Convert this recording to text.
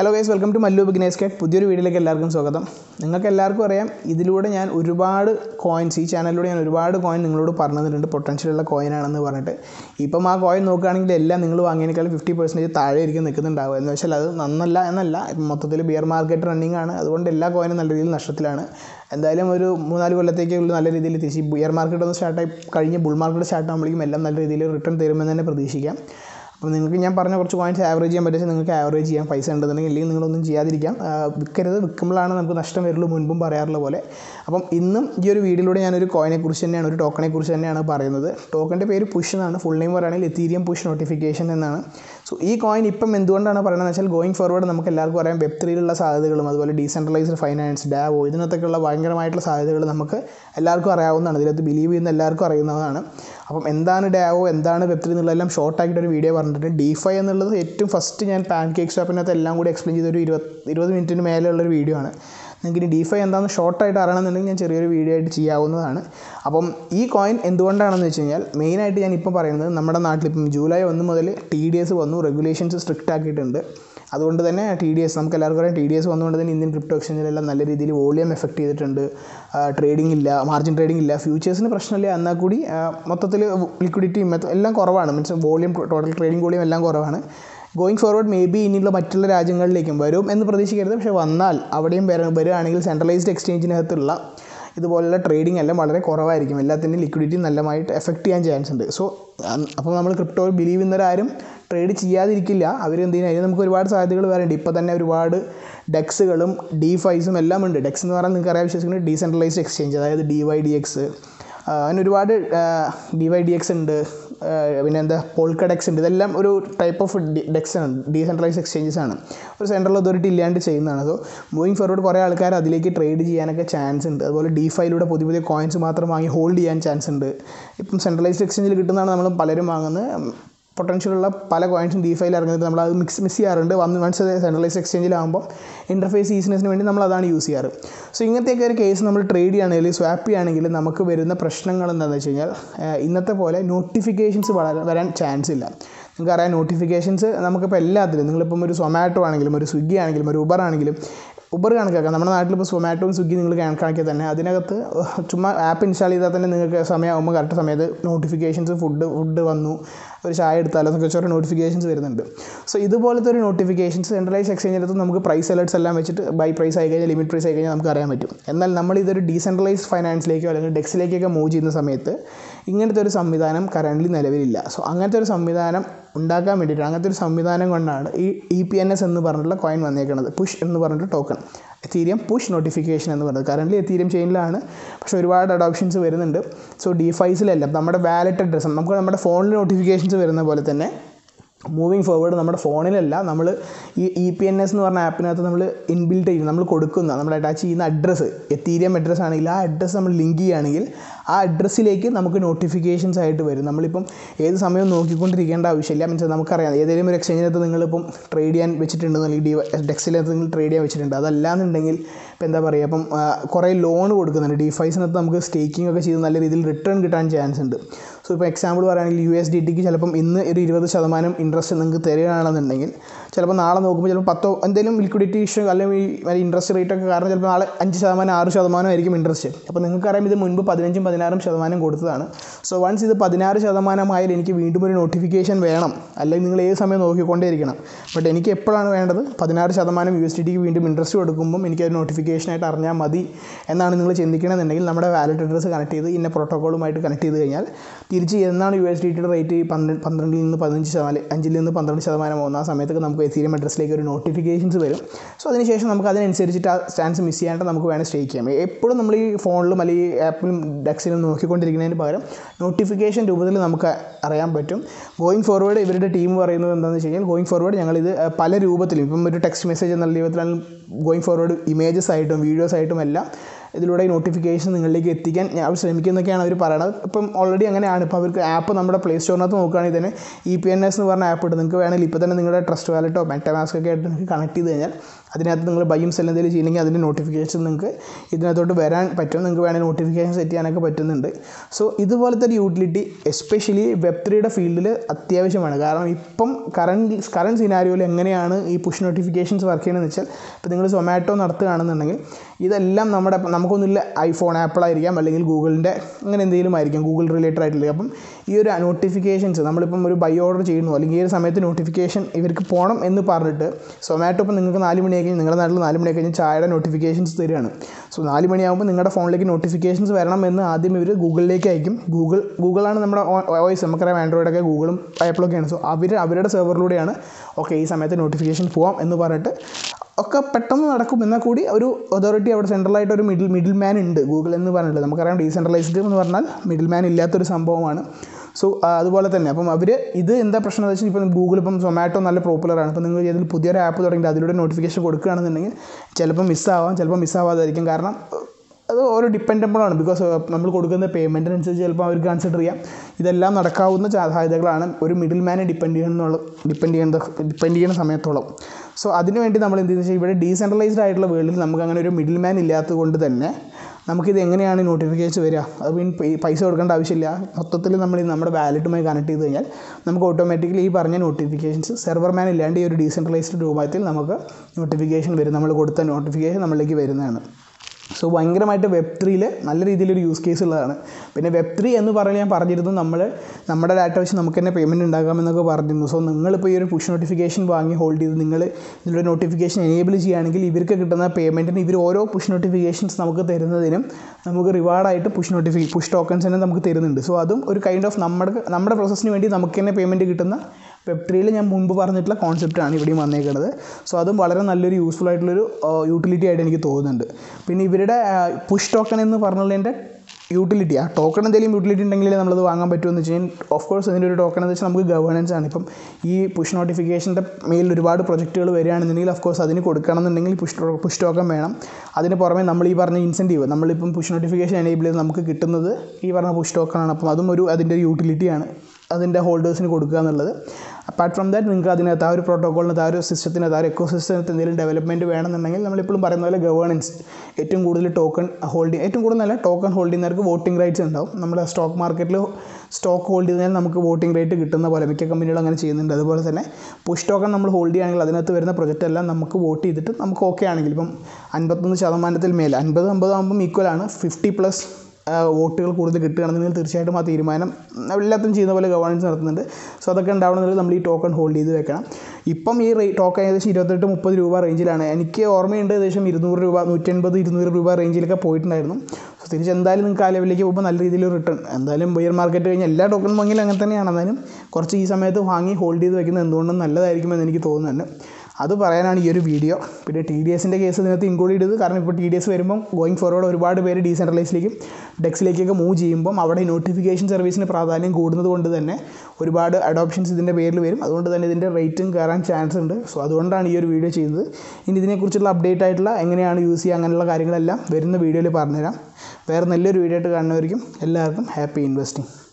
hello guys welcome to Mallu bigness കേട്ട് പുതിയൊരു വീഡിയോയിലേക്ക് എല്ലാവർക്കും സ്വാഗതം നിങ്ങൾക്ക് എല്ലാവർക്കും അറിയാം ഇതിലൂടെ ഞാൻ ഒരുപാട് കോയിൻസ് ഈ ചാനലിലൂടെ ഞാൻ ഒരുപാട് കോയിൻ നിങ്ങളോട് പറഞ്ഞു തന്നിട്ടുണ്ട് പൊട്ടൻഷ്യലുള്ള കോയിനാണെന്ന് പറഞ്ഞിട്ട് ഇപ്പം ആ കോയിൻ നോക്കുകയാണെങ്കിൽ എല്ലാം നിങ്ങൾ വാങ്ങിയതിനേക്കാൾ ഫിഫ്റ്റി പെർസെൻറ്റേജ് താഴെ ആയിരിക്കും നിൽക്കുന്നുണ്ടാവുക എന്ന് വെച്ചാൽ അത് നന്നല്ല എന്നല്ല ഇപ്പം മൊത്തത്തിൽ ബിയർ മാർക്കറ്റ് റണ്ണിങ് ആണ് അതുകൊണ്ട് എല്ലാ കോയിനും നല്ല രീതിയിൽ നഷ്ടത്തിലാണ് എന്തായാലും ഒരു മൂന്നാല് കൊല്ലത്തേക്ക് ഉള്ള നല്ല രീതിയിൽ തിരിച്ച് ബിയർ മാർക്കറ്റ് ഒന്ന് സ്റ്റാർട്ടായി കഴിഞ്ഞ് ബുൾ മാർക്കറ്റ് സ്റ്റാർട്ട് ആകുമ്പോഴേക്കും എല്ലാം നല്ല രീതിയിൽ റിട്ടേൺ തരുമെന്ന് തന്നെ പ്രതീക്ഷിക്കാം അപ്പോൾ നിങ്ങൾക്ക് ഞാൻ പറഞ്ഞ കുറച്ച് കോയിൻസ് ആവറേജ് ചെയ്യാൻ പറ്റുക നിങ്ങൾക്ക് ആവറേജ് ചെയ്യാൻ പൈസ ഉണ്ടെന്നുണ്ടെങ്കിൽ ഇല്ലെങ്കിൽ നിങ്ങളൊന്നും ചെയ്യാതിരിക്കാം ആ, വിൽക്കരുത് വിൽക്കുമ്പോഴാണ് നമുക്ക് നഷ്ടം വരുള്ളൂ മുൻപും പറയാറുള്ള പോലെ അപ്പം ഇന്നും ഈ ഒരു വീഡിയോയിലൂടെ ഞാനൊരു കോയിനെ കുറിച്ച് തന്നെയാണ് ഒരു ടോക്കണെ കുറിച്ച് തന്നെയാണ് പറയുന്നത് ടോക്കൻ്റെ പേര് പുഷ് എന്നാണ് ഫുൾ നെയിം പറയുകയാണെങ്കിൽ എത്തീരിയം പുഷ് നോട്ടിഫിക്കേഷൻ എന്നാണ് സോ ഈ കോയിൻ ഇപ്പം എന്തുകൊണ്ടാണ് പറയുന്നത് വെച്ചാൽ ഗോയിങ് ഫോർവേഡ് നമുക്ക് എല്ലാവർക്കും അറിയാം വെബ് ത്രീയിലുള്ള സാധ്യതകളും അതുപോലെ ഡീസെൻട്രലൈസ്ഡ് ഫൈനാൻസ് ഡാവോ ഇതിനകത്തൊക്കെയുള്ള ഭയങ്കരമായിട്ടുള്ള സാധ്യതകൾ നമുക്ക് എല്ലാവർക്കും അറിയാവുന്നതാണ് ഇതിനകത്ത് ബിലീവ് ചെയ്യുന്ന എല്ലാവർക്കും അറിയുന്നതാണ് അപ്പം എന്താണ് ഡാവോ എന്താണ് വെബ് ത്രീ എന്നുള്ളതെല്ലാം ഷോർട്ടായിട്ട് ഒരു വീഡിയോ പറഞ്ഞിട്ടുണ്ട് ഡിഫൈ എന്നുള്ളത് ഏറ്റവും ഫസ്റ്റ് ഞാൻ പാൻ കേക്ക് ഷോപ്പിനകത്ത് എല്ലാം കൂടി എക്സ്പ്ലെയിൻ ചെയ്ത ഒരു ഇരുപത് ഇരുപത് മിനിറ്റിന് മേലെയുള്ളൊരു വീഡിയോ ആണ് നിങ്ങൾക്ക് ഇനി ഡിഫൈ എന്താണെന്ന് ഷോർട്ടായിട്ട് അറിയണമെന്നുണ്ടെങ്കിൽ ഞാൻ ചെറിയൊരു വീഡിയോ ആയിട്ട് ചെയ്യാവുന്നതാണ് അപ്പം ഈ കോയിൻ എന്തുകൊണ്ടാണെന്ന് വെച്ച് കഴിഞ്ഞാൽ മെയിനായിട്ട് ഞാൻ ഇപ്പോൾ പറയുന്നത് നമ്മുടെ നാട്ടിൽ ഇപ്പം ജൂലൈ ഒന്ന് മുതൽ ടി ഡി എസ് വന്നു റെഗുലേഷൻസ് സ്ട്രിക്റ്റ് ആക്കിയിട്ടുണ്ട് അതുകൊണ്ട് തന്നെ ടി ഡി എസ് നമുക്ക് എല്ലാവർക്കും അറിയാം ടി ഡി എസ് വന്നുകൊണ്ട് തന്നെ ഇന്ത്യൻ ക്രിപ്റ്റോ എക്സ്ചേഞ്ചിലെല്ലാം നല്ല രീതിയിൽ വോളിയം എഫക്റ്റ് ചെയ്തിട്ടുണ്ട് ട്രേഡിംഗ് ഇല്ല മാർജിൻ ട്രേഡിംഗ് ഇല്ല ഫ്യൂച്ചേഴ്സിന് പ്രശ്നമില്ല എന്നാൽ കൂടി മൊത്തത്തിൽ ലിക്വിഡിറ്റിയും എല്ലാം കുറവാണ് means volume total trading volume എല്ലാം കുറവാണ് ഗോയിങ് ഫോർവേഡ് മേ ബി ഇനിയുള്ള മറ്റുള്ള രാജ്യങ്ങളിലേക്കും വരും എന്ന് പ്രതീക്ഷിക്കരുത് പക്ഷേ വന്നാൽ അവിടെയും വര വരികയാണെങ്കിൽ സെൻട്രലൈസ്ഡ് എക്സ്ചേഞ്ചിനകത്തുള്ള ഇതുപോലുള്ള ട്രേഡിംഗ് എല്ലാം വളരെ കുറവായിരിക്കും എല്ലാത്തിൻ്റെയും ലിക്വിഡിറ്റി നല്ലതായിട്ട് എഫക്റ്റ് ചെയ്യാൻ ചാൻസ് ഉണ്ട് സോ അപ്പോൾ നമ്മൾ ക്രിപ്റ്റോ ബിലീവ് ചെയ്യുന്നവരാരും ട്രേഡ് ചെയ്യാതിരിക്കില്ല അവർ എന്ത് ചെയ്യുന്നത് അതിന് നമുക്ക് ഒരുപാട് സാധ്യതകൾ വേറുണ്ട് ഇപ്പോൾ തന്നെ ഒരുപാട് ഡെക്സുകളും ഡി ഫൈസും എല്ലാം ഉണ്ട് ഡെക്സ് എന്ന് പറഞ്ഞാൽ നിങ്ങൾക്ക് അറിയാൻ വിശ്വസിക്കുന്നത് ഡീസെൻട്രലൈസ്ഡ് എക്സ്ചേഞ്ച് അതായത് ഡി വൈ ഡി എക്സ് അങ്ങനെ ഒരുപാട് ഡി വൈ ഡി എക്സ് ഉണ്ട് ആ, പിന്നെ എന്താ പോൾക്ക ഡെക്സ് ഉണ്ട് ഇതെല്ലാം ഒരു ടൈപ്പ് ഓഫ് ഡെക്സ് ആണ് ഡീസെൻട്രലൈസ് എക്സ്ചേഞ്ചസ് ആണ് ഒരു സെൻട്രൽ അതോറിറ്റി ഇല്ലാണ്ട് ചെയ്യുന്നതാണ് സോ മൂവിങ് ഫോർവേഡ് കുറേ ആൾക്കാർ അതിലേക്ക് ട്രേഡ് ചെയ്യാനൊക്കെ ചാൻസ് ഉണ്ട് അതുപോലെ ഡി ഫൈയിലൂടെ പുതിയ പുതിയ കോയിൻസ് മാത്രം വാങ്ങി ഹോൾഡ് ചെയ്യാൻ ചാൻസ് ഉണ്ട് ഇപ്പം സെൻട്രലൈസ്ഡ് എക്സ്ചേഞ്ചിൽ കിട്ടുന്നതാണ് നമ്മൾ പലരും വാങ്ങുന്നത് പൊട്ടൻഷ്യലുള്ള പല കോയിൻസും ഡി ഫൈൽ ഇറങ്ങുന്നത് നമ്മൾ അത് മിക്സ് മിസ് ചെയ്യാറുണ്ട് വന്ന് വൺസ് സെൻട്രലൈസ് എക്സ്ചേഞ്ചിലാകുമ്പോൾ ഇൻ്റർഫേസ് ഈസിനെസ്സിന് വേണ്ടി നമ്മൾ അതാണ് യൂസ് ചെയ്യാറ് സോ ഇങ്ങനത്തെയൊക്കെ ഒരു കേസ് നമ്മൾ ട്രേഡ് ചെയ്യുകയാണെങ്കിൽ സ്വാപ്പ് ചെയ്യുകയാണെങ്കിൽ നമുക്ക് വരുന്ന പ്രശ്നങ്ങൾ എന്താണെന്ന് വെച്ച് കഴിഞ്ഞാൽ ഏഹ് ഇന്നത്തെ പോലെ നോട്ടിഫിക്കേഷൻസ് വളരെ വരാൻ ചാൻസ് ഇല്ല നിങ്ങൾക്കറിയാം നോട്ടിഫിക്കേഷൻസ് നമുക്കിപ്പോൾ എല്ലാത്തിലും നിങ്ങളിപ്പം ഒരു സൊമാറ്റോ ആണെങ്കിലും ഒരു സ്വിഗ്ഗി ആണെങ്കിലും ഒരു ഉബർ ആണെങ്കിലും ഉബർ കണക്കാക്കാം നമ്മുടെ നാട്ടിലിപ്പോൾ സൊമാറ്റോയും സ്വിഗ്ഗി നിങ്ങൾ കണക്കാക്കിയാൽ തന്നെ അതിനകത്ത് ചുമ്മാ ആപ്പ് ഇൻസ്റ്റാൾ ചെയ്താൽ തന്നെ നിങ്ങൾക്ക് സമയമാകുമ്പോൾ കറക്റ്റ് സമയത്ത് നോട്ടിഫിക്കേഷൻസ് ഫുഡ് ഫുഡ് വന്നു ഒരു ചായ എടുത്താലോ എന്നൊക്കെ വെച്ചാൽ നോട്ടിഫിക്കേഷൻസ് വരുന്നുണ്ട് സോ ഇതുപോലത്തെ ഒരു നോട്ടിഫിക്കേഷൻസ് സെൻട്രലൈസ് എക്സ്ചേഞ്ചിനകത്ത് നമുക്ക് പ്രൈസ് അലേർട്സ് എല്ലാം വെച്ചിട്ട് ബൈ പ്രൈസ് ആയി കഴിഞ്ഞാൽ ലിമിറ്റ് പ്രൈസ് ആയി കഴിഞ്ഞാൽ നമുക്ക് അറിയാൻ പറ്റും എന്നാൽ നമ്മൾ ഇതൊരു ഡീസെൻട്രലൈസ് ഫൈനാൻസിലേക്കോ അല്ലെങ്കിൽ ഡെക്സിലേക്കൊക്കെ മൂവ് ചെയ്യുന്ന സമയത്ത് ഇങ്ങനത്തെ ഒരു സംവിധാനം കറൻ്റ് നിലവിലില്ല സോ അങ്ങനത്തെ ഒരു സംവിധാനം ഉണ്ടാക്കാൻ വേണ്ടിയിട്ട് അങ്ങനത്തെ ഒരു സംവിധാനം കൊണ്ടാണ് ഈ ഇ പി എൻ എസ് എന്ന് പറഞ്ഞിട്ടുള്ള കോയിൻ വന്നേക്കുന്നത് പുഷ് എന്ന് പറഞ്ഞിട്ട് ടോക്കൺ എത്തീരിയം പുഷ് നോട്ടിഫിക്കേഷൻ എന്ന് പറയുന്നത് കറൻ്റ് എത്തീരിയം ചെയിനിലാണ് പക്ഷേ ഒരുപാട് അഡോപ്ഷൻസ് വരുന്നുണ്ട് സോ ഡിഫൈസിലെല്ലാം നമ്മുടെ വാലറ്റ് അഡ്രസ്സ് നമുക്ക് നമ്മുടെ ഫോണിൽ നോട്ടിഫിക്കേഷൻസ് വരുന്ന പോലെ തന്നെ മൂവിങ് ഫോർവേഡ് നമ്മുടെ ഫോണിലല്ല നമ്മൾ ഈ ഇ പി എൻ എസ് എന്ന് പറഞ്ഞ ആപ്പിനകത്ത് നമ്മൾ ഇൻബിൽട്ട് ചെയ്യും നമ്മൾ കൊടുക്കുന്ന നമ്മൾ അറ്റാച്ച് ചെയ്യുന്ന അഡ്രസ്സ് എത്തീരിയം അഡ്രസ്സ് ആണെങ്കിൽ ആ അഡ്രസ്സ് നമ്മൾ ലിങ്ക് ചെയ്യുകയാണെങ്കിൽ ആ അഡ്രസ്സിലേക്ക് നമുക്ക് നോട്ടിഫിക്കേഷൻസ് ആയിട്ട് വരും നമ്മളിപ്പം ഏത് സമയവും നോക്കിക്കൊണ്ടിരിക്കേണ്ട ആവശ്യമില്ല മീൻസ് നമുക്കറിയാം ഏതെങ്കിലും ഒരു എക്സ്ചേഞ്ചിനകത്ത് നിങ്ങളിപ്പം ട്രേഡ് ചെയ്യാൻ വെച്ചിട്ടുണ്ട് അല്ലെങ്കിൽ ഡി ഡെക്സിനകത്ത് നിങ്ങൾ ട്രേഡ് ചെയ്യാൻ വെച്ചിട്ടുണ്ട് അതല്ലാന്നുണ്ടെങ്കിൽ ഇപ്പം എന്താ പറയുക അപ്പം ആ, കുറേ ലോൺ കൊടുക്കുന്നുണ്ട് ഡിഫൈസിനകത്ത് നമുക്ക് സ്റ്റേക്കിംഗ് ഒക്കെ ചെയ്ത് നല്ല രീതിയിൽ റിട്ടേൺ കിട്ടാൻ ചാൻസ് ഉണ്ട് സോ ഇപ്പോൾ എക്സാമ്പിൾ പറയുകയാണെങ്കിൽ യു എസ് ഡി ടിക്ക് ചിലപ്പം ഇന്ന് ഒരു ഇരുപത് ശതമാനം ഇൻട്രസ്റ്റ് നിങ്ങൾക്ക് തരികയാണെന്നുണ്ടെങ്കിൽ ചിലപ്പോൾ നാളെ നോക്കുമ്പോൾ ചിലപ്പോൾ പത്തോ എന്തെങ്കിലും ലിക്വിഡിറ്റി ഇഷ്യൂ അല്ലെങ്കിൽ ഈ ഇൻട്രസ്റ്റ് റേറ്റ് ഒക്കെ കാരണം ചിലപ്പോൾ നാളെ അഞ്ച് ശതമാനം ആറ് ശതമാനം ആയിരിക്കും ഇൻട്രസ്റ്റ് അപ്പോൾ നിങ്ങൾക്കറിയാം ഇത് മുൻപ് പതിനഞ്ചും പതിനാറും ശതമാനം കൊടുത്തതാണ് സോ വൺസ് ഇത് പതിനാറ് ശതമാനമായാൽ എനിക്ക് വീണ്ടും ഒരു നോട്ടിഫിക്കേഷൻ വേണം അല്ലെങ്കിൽ നിങ്ങൾ ഏത് സമയം നോക്കിക്കൊണ്ടേയിരിക്കണം ബട്ട് എനിക്ക് എപ്പോഴാണ് വേണ്ടത് പതിനാറ് ശതമാനം യു എസ് ഡി ടിക്ക് വീണ്ടും ഇൻട്രസ്റ്റ് കൊടുക്കുമ്പം എനിക്ക് ഒരു നോട്ടിഫിക്കേഷനായിട്ട് അറിഞ്ഞാൽ മതി എന്നാണ് നിങ്ങൾ ചിന്തിക്കണമെന്നുണ്ടെങ്കിൽ നമ്മുടെ വാലറ്റ് അഡ്രസ്സ് കണക്ട് ചെയ്ത് ഇന്ന പ്രോട്ടോക്കോളുമായിട്ട് കണക്ട് ചെയ്ത് കഴിഞ്ഞാൽ തിരിച്ച് എന്നാണ് യു എസ് ഡി ടിയുടെ റേറ്റ് പന്ത്രണ്ട് പന്ത്രണ്ടിൽ നിന്ന് പതിനഞ്ച് ശതമാനം അഞ്ചിൽ നിന്ന് പന്ത്രണ്ട് ശതമാനം പോകുന്ന ആ സമയത്തൊക്കെ നമുക്ക് എത്തീരിയം അഡ്രസ്സിലേക്ക് ഒരു നോട്ടിഫിക്കേഷൻസ് വരും സോ അതിനുശേഷം നമുക്ക് അതിനനുസരിച്ചിട്ട് ആ സ്റ്റാൻസ് മിസ് ചെയ്യാണ്ട് നമുക്ക് വേണേൽ സ്റ്റേക്ക് ചെയ്യാം എപ്പോഴും നമ്മൾ ഈ ഫോണിലും അല്ലെങ്കിൽ ആപ്പിലും ഡെക്സിലും നോക്കിക്കൊണ്ടിരിക്കുന്നതിന് പകരം നോട്ടിഫിക്കേഷൻ രൂപത്തിൽ നമുക്ക് അറിയാൻ പറ്റും ഗോയിങ് ഫോർവേഡ് ഇവരുടെ ടീം പറയുന്നത് എന്താണെന്ന് വെച്ച് കഴിഞ്ഞാൽ ഗോയിങ് ഫോർവേഡ് ഞങ്ങളിത് അഹ്, പല രൂപത്തിലും ഇപ്പം ഒരു ടെക്സ്റ്റ് മെസ്സേജ് എന്നുള്ള രൂപത്തിലാണ് ഗോയിങ് ഫോർവേഡ് ഇമേജസ് ആയിട്ടും വീഡിയോസ് ആയിട്ടും എല്ലാം ഇതിലൂടെ ഈ നോട്ടിഫിക്കേഷൻ നിങ്ങളിലേക്ക് എത്തിക്കാൻ ഞാൻ ശ്രമിക്കുന്നൊക്കെയാണ് അവർ പറയുന്നത് ഇപ്പം ഓൾറെഡി അങ്ങനെയാണ് ഇപ്പോൾ അവർക്ക് ആപ്പ് നമ്മുടെ പ്ലേ സ്റ്റോറിനകത്ത് നോക്കുകയാണെങ്കിൽ തന്നെ ഇ പി എൻ എസ് എന്ന് പറഞ്ഞ ആപ്പ് ഉണ്ട് നിങ്ങൾക്ക് വേണമെങ്കിൽ ഇപ്പോൾ തന്നെ നിങ്ങളുടെ ട്രസ്റ്റ് വാലറ്റോ മെറ്റമാസ്ക് ഒക്കെ ആയിട്ട് നിങ്ങൾക്ക് കണക്ട് ചെയ്ത് കഴിഞ്ഞാൽ അതിനകത്ത് നിങ്ങൾ ബൈയും സെല്ലും എന്തെങ്കിലും ചെയ്യണമെങ്കിൽ അതിൻ്റെ നോട്ടിഫിക്കേഷൻ നിങ്ങൾക്ക് ഇതിനകത്തോട്ട് വരാൻ പറ്റും നിങ്ങൾക്ക് വേണമെങ്കിൽ നോട്ടിഫിക്കേഷൻ സെറ്റ് ചെയ്യാനൊക്കെ പറ്റുന്നുണ്ട് സോ ഇതുപോലത്തെ ഒരു യൂട്ടിലിറ്റി എസ്പെഷ്യലി വെബ് ത്രീയുടെ ഫീൽഡിൽ അത്യാവശ്യമാണ് കാരണം ഇപ്പം കറണ്ട് കറണ്ട് സിനാരിയോയിൽ എങ്ങനെയാണ് ഈ പുഷ് നോട്ടിഫിക്കേഷൻസ് വർക്ക് ചെയ്യണമെന്ന് വെച്ചാൽ ഇപ്പോൾ നിങ്ങൾ സൊമാറ്റോ നടത്തുകയാണെന്നുണ്ടെങ്കിൽ ഇതെല്ലാം നമ്മുടെ നമുക്കൊന്നുമില്ല ഐഫോൺ ആപ്പിൾ ആയിരിക്കാം അല്ലെങ്കിൽ ഗൂഗിളിൻ്റെ അങ്ങനെ എന്തെങ്കിലും ആയിരിക്കും ഗൂഗിൾ റിലേറ്റഡ് ആയിട്ടുള്ള അപ്പം ഈ ഒരു നോട്ടിഫിക്കേഷൻസ് നമ്മളിപ്പം ഒരു ബൈ ഓർഡർ ചെയ്യുന്നു അല്ലെങ്കിൽ ഈ ഒരു സമയത്ത് നോട്ടിഫിക്കേഷൻ ഇവർക്ക് പോകണം എന്ന് പറഞ്ഞിട്ട് സൊമാറ്റോ ഇപ്പം നിങ്ങൾക്ക് നാല് മണിയായി കഴിഞ്ഞ് നിങ്ങളുടെ നാട്ടിൽ നാല് മണിയായി കഴിഞ്ഞ് ചായയുടെ നോട്ടിഫിക്കേഷൻസ് തരികയാണ് സോ നാല് മണിയാകുമ്പോൾ നിങ്ങളുടെ ഫോണിലേക്ക് നോട്ടിഫിക്കേഷൻസ് വരണം എന്ന് ആദ്യം ഇവർ ഗൂഗിളിലേക്ക് അയക്കും ഗൂഗിൾ ഗൂഗിളാണ് നമ്മുടെ വോയിസ് നമുക്കറിയാം ആൻഡ്രോയിഡൊക്കെ ഗൂഗിളും ആപ്പിളൊക്കെയാണ് സോ അവർ അവരുടെ സെർവറിലൂടെയാണ് ഓക്കെ ഈ സമയത്ത് നോട്ടിഫിക്കേഷൻ പോവാം എന്ന് പറഞ്ഞിട്ട് ഒക്കെ പെട്ടെന്ന് നടക്കും എന്നാൽ കൂടി ഒരു അതോറിറ്റി അവിടെ സെൻട്രലായിട്ട് ഒരു മിഡിൽ മിഡിൽ മാൻ ഉണ്ട് ഗൂഗിൾ എന്ന് പറഞ്ഞിട്ട് നമുക്കറിയാം ഡീസെൻട്രലൈസ്ഡ് എന്ന് പറഞ്ഞാൽ മിഡിൽ മാൻ ഇല്ലാത്തൊരു സംഭവമാണ് സോ അതുപോലെ തന്നെ അപ്പം അവർ ഇത് എന്താ പ്രശ്നം എന്ന് വെച്ചാൽ ഇപ്പം ഗൂഗിൾ ഇപ്പം സൊമാറ്റോ നല്ല പോപ്പുലറാണ് ഇപ്പം നിങ്ങൾ ഏതെങ്കിലും പുതിയൊരു ആപ്പ് തുടങ്ങി അതിലൂടെ നോട്ടിഫിക്കേഷൻ കൊടുക്കുകയാണെന്നുണ്ടെങ്കിൽ ചിലപ്പോൾ മിസ്സാവാം ചിലപ്പോൾ മിസ്സാവാതായിരിക്കും കാരണം അത് ഓരോ ഡിപ്പെൻഡബിൾ ആണ് ബിക്കോസ് നമ്മൾ കൊടുക്കുന്ന പേയ്മെൻറ്റിനനുസരിച്ച് ചിലപ്പോൾ അവർക്ക് കൺസിഡർ ചെയ്യാം ഇതെല്ലാം നടക്കാവുന്ന സാധ്യതകളാണ് ഒരു മിഡിൽ മാനെ ഡിപ്പെൻഡ് ചെയ്യുന്നുള്ള ഡിപ്പെൻഡ് ചെയ്യുന്ന ഡിപ്പെൻഡ് ചെയ്യുന്ന സമയത്തോളം സോ അതിന് വേണ്ടി നമ്മൾ എന്ത് വെച്ചാൽ ഇവിടെ ഡീസെൻട്രലൈസ്ഡ് ആയിട്ടുള്ള വേൾഡിൽ നമുക്ക് അങ്ങനെ ഒരു മിഡിൽ മാൻ ഇല്ലാത്തത് കൊണ്ട് തന്നെ നമുക്കിത് എങ്ങനെയാണ് നോട്ടിഫിക്കേഷൻ വരിക അത് മീൻ പൈസ കൊടുക്കേണ്ട ആവശ്യമില്ല മൊത്തത്തിൽ നമ്മൾ നമ്മുടെ വാലറ്റുമായി കണക്ട് ചെയ്ത് കഴിഞ്ഞാൽ നമുക്ക് ഓട്ടോമാറ്റിക്കലി ഈ പറഞ്ഞ നോട്ടിഫിക്കേഷൻസ് സെർവർ മാൻ ഇല്ലാണ്ട് ഈ ഒരു ഡീസെൻട്രലൈസ്ഡ് രൂപത്തിൽ നമുക്ക് നോട്ടിഫിക്കേഷൻ വരും നമ്മൾ കൊടുത്ത നോട്ടിഫിക്കേഷൻ നമ്മളിലേക്ക് വരുന്നതാണ് സോ ഭയങ്കരമായിട്ട് വെബ് ത്രീയിൽ നല്ല രീതിയിലൊരു യൂസ് കേസ് ഉള്ളതാണ് പിന്നെ വെബ് ത്രീ എന്ന് പറഞ്ഞ് ഞാൻ പറഞ്ഞിരുന്നു നമ്മൾ നമ്മുടെ ഡാറ്റ വെച്ച് നമുക്ക് തന്നെ പേയ്മെൻറ്റ് ഉണ്ടാകാമെന്നൊക്കെ പറഞ്ഞിരുന്നു സോ നിങ്ങളിപ്പോൾ ഈ ഒരു പുഷ് നോട്ടിഫിക്കേഷൻ വാങ്ങി ഹോൾഡ് ചെയ്ത് നിങ്ങൾ ഇതിലൊരു നോട്ടിഫിക്കേഷൻ എനേബിൾ ചെയ്യുകയാണെങ്കിൽ ഇവർക്ക് കിട്ടുന്ന പേയ്മെൻറ്റിന് ഇവർ ഓരോ പുഷ് നോട്ടിഫിക്കേഷൻസ് നമുക്ക് തരുന്നതിനും നമുക്ക് റിവാർഡായിട്ട് പുഷ് നോട്ടിഫിക്കേ പുഷ് ടോക്കൺസ് തന്നെ നമുക്ക് തരുന്നുണ്ട് സോ അതും ഒരു കൈൻഡ് ഓഫ് നമ്മുടെ നമ്മുടെ പ്രോസസ്സിന് വേണ്ടി നമുക്ക് തന്നെ പേയ്മെൻറ്റ് കിട്ടുന്ന വെബ് ത്രീയിൽ ഞാൻ മുൻപ് പറഞ്ഞിട്ടുള്ള കോൺസെപ്റ്റാണ് ഇവിടെയും വന്നേക്കുന്നത് സോ അതും വളരെ നല്ലൊരു യൂസ്ഫുൾ ആയിട്ടുള്ളൊരു യൂട്ടിലിറ്റി ആയിട്ട് എനിക്ക് തോന്നുന്നുണ്ട് പിന്നെ ഇവരുടെ പുഷ് ടോക്കൺ എന്ന് പറഞ്ഞുള്ളതിൻ്റെ യൂട്ടിലിറ്റി ആ ടോക്കൺ എന്തെങ്കിലും യൂട്ടിലിറ്റി ഉണ്ടെങ്കിലേ നമ്മളത് വാങ്ങാൻ പറ്റുമെന്ന് വെച്ച് കഴിഞ്ഞാൽ ഓഫ് കോഴ്സ് ഇതിൻ്റെ ഒരു ടോക്കൺ എന്ന് വെച്ചാൽ നമുക്ക് ഗവേണൻസ് ആണ് ഇപ്പം ഈ പുഷ് നോട്ടിഫിക്കേഷൻ്റെ മേലിൽ ഒരുപാട് പ്രൊജക്റ്റുകൾ വരികയാണെന്നുണ്ടെങ്കിൽ ഓഫ് കോഴ്സ് അതിന് കൊടുക്കണം എന്നുണ്ടെങ്കിൽ പുഷ് പുഷ് ടോക്കൺ വേണം അതിന് പുറമെ നമ്മൾ ഈ പറഞ്ഞ ഇൻസെൻറ്റീവ് നമ്മളിപ്പം പുഷ് നോട്ടിഫിക്കേഷൻ എനേബിൾ ചെയ്ത് നമുക്ക് കിട്ടുന്നത് ഈ പറഞ്ഞ പുഷ് ടോക്കൺ ആണ് അപ്പം അതും ഒരു അതിൻ്റെ യൂട്ടിലിറ്റിയാണ് അതിൻ്റെ ഹോൾഡേഴ്സിന് കൊടുക്കുക എന്നുള്ളത് അപ്പാർട്ട് ഫ്രം ദാറ്റ് നിങ്ങൾക്ക് അതിനകത്ത് ആ ഒരു പ്രോട്ടോക്കോളിനകത്ത് ആ ഒരു സിസ്റ്റത്തിനകത്ത് ആ ഒരു എക്കോ സിസ്റ്റത്തിനകത്ത് എന്തെങ്കിലും ഡെവലപ്മെൻറ്റ് വേണമെന്നുണ്ടെങ്കിൽ നമ്മളിപ്പോഴും പറയുന്ന പോലെ ഗവേണൻസ് ഏറ്റവും കൂടുതൽ ടോക്കൺ ഹോൾഡിങ് ഏറ്റവും കൂടുതലല്ല ടോക്കൺ ഹോൾഡ് ചെയ്യുന്നവർക്ക് വോട്ടിംഗ് റൈറ്റ്സ് ഉണ്ടാവും നമ്മൾ സ്റ്റോക്ക് മാർക്കറ്റിൽ സ്റ്റോക്ക് ഹോൾഡ് ചെയ്താൽ നമുക്ക് വോട്ടിംഗ് റേറ്റ് കിട്ടുന്ന പോലെ മിക്ക കമ്പനികളും അങ്ങനെ ചെയ്യുന്നുണ്ട് അതുപോലെ തന്നെ പുഷ് ടോക്കൺ നമ്മൾ ഹോൾഡ് ചെയ്യുകയാണെങ്കിൽ അതിനകത്ത് വരുന്ന പ്രൊജക്റ്റ് എല്ലാം നമുക്ക് വോട്ട് ചെയ്തിട്ട് നമുക്ക് ഓക്കെ ആണെങ്കിൽ ഇപ്പം അൻപത്തൊന്ന് ശതമാനത്തിൽ മേലെ അൻപത് അമ്പത് ആകുമ്പം ഈക്വൽ ആണ് ഫിഫ്റ്റി പ്ലസ് വോട്ടുകൾ കൂടുതൽ കിട്ടുകയാണെന്നുണ്ടെങ്കിൽ തീർച്ചയായിട്ടും ആ തീരുമാനം എല്ലാത്തിനും ചെയ്യുന്ന പോലെ ഗവേണൻസ് നടത്തുന്നുണ്ട് സോ അതൊക്കെ ഉണ്ടാവണമെങ്കിൽ നമ്മൾ ഈ ടോക്കൺ ഹോൾഡ് ചെയ്ത് വെക്കണം ഇപ്പം ഈ റേ ടോക്കൺ ഏകദേശം ഇരുപത്തെട്ട് മുപ്പത് രൂപ റേഞ്ചിലാണ് എനിക്ക് ഓർമ്മയുണ്ട് ഏകദേശം ഇരുന്നൂറ് രൂപ നൂറ്റൻപത് ഇരുന്നൂറ് രൂപ റേഞ്ചിലൊക്കെ പോയിട്ടുണ്ടായിരുന്നു സോ തിരിച്ച് എന്തായാലും നിങ്ങൾക്ക് ആ ലെവലിലേക്ക് പോകുമ്പോൾ നല്ല രീതിയിൽ റിട്ടേൺ എന്തായാലും ബിയർ മാർക്കറ്റ് കഴിഞ്ഞാൽ എല്ലാ ടോക്കൺ വാങ്ങിയാലും അങ്ങനെ തന്നെയാണ് എന്നാലും കുറച്ച് ഈ സമയത്ത് വാങ്ങി ഹോൾഡ് ചെയ്ത് വെക്കുന്നത് എന്തുകൊണ്ടും നല്ലതായിരിക്കുമെന്ന് എനിക്ക് തോന്നുന്നുണ്ട് അത് പറയാനാണ് ഈ ഒരു വീഡിയോ പിന്നെ ടി ഡി എസിൻ്റെ കേസ് ഇതിനകത്ത് ഇൻക്ലൂഡ് ചെയ്തത് കാരണം ഇപ്പോൾ ടി ഡി എസ് വരുമ്പം ഗോയിങ് ഫോർവേഡ് ഒരുപാട് പേര് ഡീസെൻട്രലൈസിലേക്കും ഡെക്സിലേക്കൊക്കെ മൂവ് ചെയ്യുമ്പം അവിടെ നോട്ടിഫിക്കേഷൻ സർവീസിന് പ്രാധാന്യം കൂടുന്നത് കൊണ്ട് തന്നെ ഒരുപാട് അഡോപ്ഷൻസ് ഇതിൻ്റെ പേരിൽ വരും അതുകൊണ്ട് തന്നെ ഇതിൻ്റെ റേറ്റും കയറാൻ ചാൻസ് ഉണ്ട് സോ അതുകൊണ്ടാണ് ഈ ഒരു വീഡിയോ ചെയ്തത് ഇനി ഇതിനെക്കുറിച്ചുള്ള അപ്ഡേറ്റ് ആയിട്ടുള്ള എങ്ങനെയാണ് യൂസ് ചെയ്യുക അങ്ങനെയുള്ള കാര്യങ്ങളെല്ലാം വരുന്ന വീഡിയോയിൽ പറഞ്ഞുതരാം വേറെ നല്ലൊരു വീഡിയോ ആയിട്ട് കാണുന്നവരിക്കും എല്ലാവർക്കും ഹാപ്പി ഇൻവെസ്റ്റിംഗ്